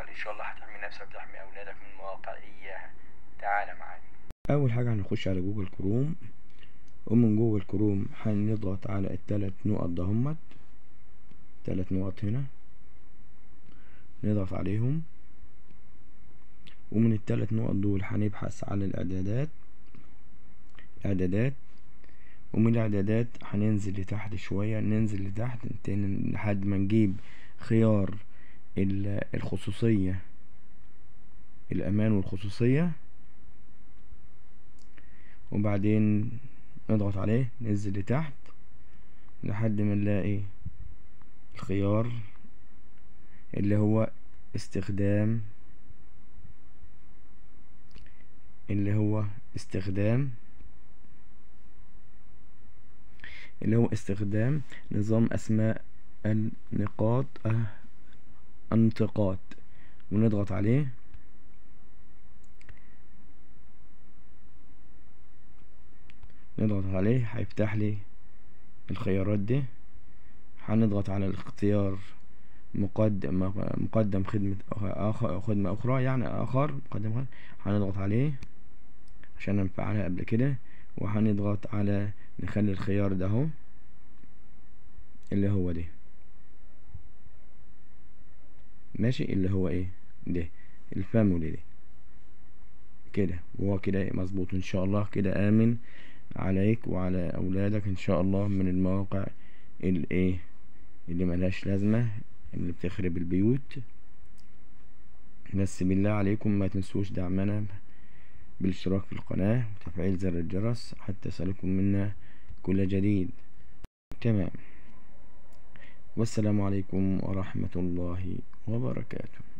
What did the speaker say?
ان شاء الله هتحمي نفسك وتحمي اولادك من مواقع اياها تعالى معايا اول حاجة هنخش على جوجل كروم ومن جوجل كروم هنضغط على التلات نقط دهمت تلات نقط هنا نضغط عليهم ومن التلات نقط دول هنبحث على الاعدادات اعدادات ومن الاعدادات هننزل لتحت شوية ننزل لتحت تاني لحد ما نجيب خيار ال- الخصوصية الامان والخصوصية وبعدين نضغط عليه ننزل لتحت لحد ما نلاقي الخيار اللي هو استخدام اللي هو استخدام اللي هو استخدام نظام اسماء النقاط آه، النطاقات ونضغط عليه نضغط عليه هيفتح لي الخيارات دي هنضغط على الاختيار مقدم مقدم خدمة آخر خدمة أخرى يعني آخر مقدم آخر هنضغط عليه عشان نفعلها قبل كده وهنضغط على نخلي الخيار ده اهو اللي هو ده ماشي اللي هو ايه ده الفاميلي ده كده وهو كده مظبوط ان شاء الله كده امن عليك وعلى اولادك ان شاء الله من المواقع الايه اللي ملهاش لازمة اللي بتخرب البيوت بس بالله عليكم ما تنسوش دعمنا بالاشتراك في القناة وتفعيل زر الجرس حتى يصلكم منا كل جديد تمام والسلام عليكم ورحمة الله وبركاته